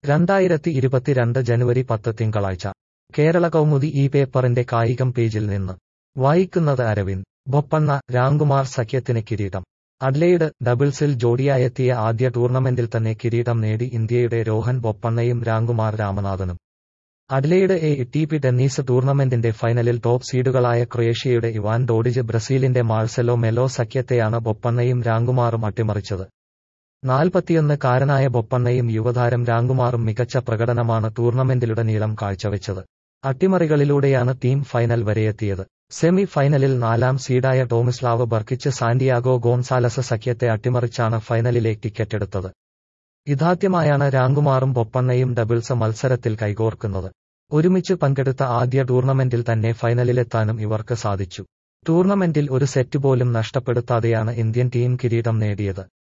രണ്ടായിരത്തി ഇരുപത്തിരണ്ട് ജനുവരി പത്ത് തിങ്കളാഴ്ച കേരള കൗമുദി ഈ പേപ്പറിന്റെ കായികം പേജിൽ നിന്ന് വായിക്കുന്നത് അരവിന്ദ് ബൊപ്പണ്ണ രാംകുമാർ സഖ്യത്തിന് കിരീടം അഡ്ലെയ്ഡ് ഡബിൾസിൽ ജോഡിയായെത്തിയ ആദ്യ ടൂർണമെന്റിൽ തന്നെ കിരീടം നേടി ഇന്ത്യയുടെ രോഹൻ ബൊപ്പണ്ണയും രാംകുമാർ രാമനാഥനും Adelaide A T P tennis ടൂർണമെന്റിന്റെ ഫൈനലിൽ ടോപ്പ് സീഡുകളായ ക്രൊയേഷ്യയുടെ ഇവാൻ ഡോഡിജ് ബ്രസീലിന്റെ മാഴ്സെലോ മെലോ സഖ്യത്തെയാണ് ബൊപ്പണ്ണയും രാംകുമാറും അട്ടിമറിച്ചത് നാൽപ്പത്തിയൊന്ന് കാരനായ ബൊപ്പണ്ണയും യുവതാരം രാംകുമാറും മികച്ച പ്രകടനമാണ് ടൂർണമെന്റിലുടനീളം കാഴ്ചവെച്ചത് അട്ടിമറികളിലൂടെയാണ് ടീം ഫൈനൽ വരെയെത്തിയത് സെമി ഫൈനലിൽ നാലാം സീഡായ ടോമിസ്ലാവ് ബർക്കിച്ച് സാന്റിയാഗോ ഗോൺസാലസ് സഖ്യത്തെ അട്ടിമറിച്ചാണ് ഫൈനലിലേക്ക് ടിക്കറ്റെടുത്തത് ഇതാദ്യമായാണ് രാംകുമാറും ബൊപ്പണ്ണയും ഡബിൾസ് മത്സരത്തിൽ കൈകോർക്കുന്നത് ഒരുമിച്ച് പങ്കെടുത്ത ആദ്യ ടൂർണമെന്റിൽ തന്നെ ഫൈനലിലെത്താനും ഇവർക്ക് സാധിച്ചു ടൂർണമെന്റിൽ ഒരു സെറ്റ് പോലും നഷ്ടപ്പെടുത്താതെയാണ് ഇന്ത്യൻ ടീം കിരീടം നേടിയത്